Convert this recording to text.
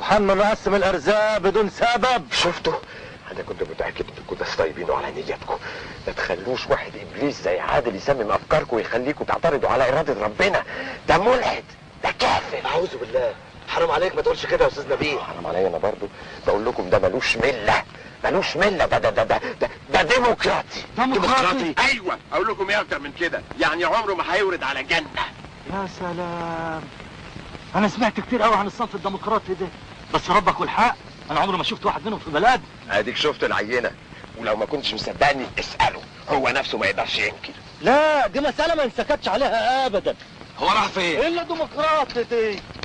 محمد مقسم الارزاق بدون سبب شفتوا انا كنت متاكد انكم ناس طيبين وعلى نيتكم ما تخلوش واحد ابليس زي عادل يسمم افكاركم ويخليكم تعترضوا على اراده ربنا ده ملحد ده كافر اعوذ بالله حرام عليك ما تقولش كده يا استاذ نبيل حرام عليا انا برضو بقول لكم ده ملوش مله ملوش مله ده ده ده ده, ده, ده ديمقراطي ديمقراطي ايوه اقول لكم ايه اكتر من كده يعني عمره ما هيورد على جنه يا سلام انا سمعت كتير قوي عن الصنف الديمقراطي ده بس ربك والحق انا عمري ما شفت واحد منهم في بلد اديك شفت العينه ولو ما كنتش مصدقني اساله هو نفسه ما يقدرش ينكر لا دي مسألة ما انسكتش عليها ابدا هو راح فين الا ديمقراطي دي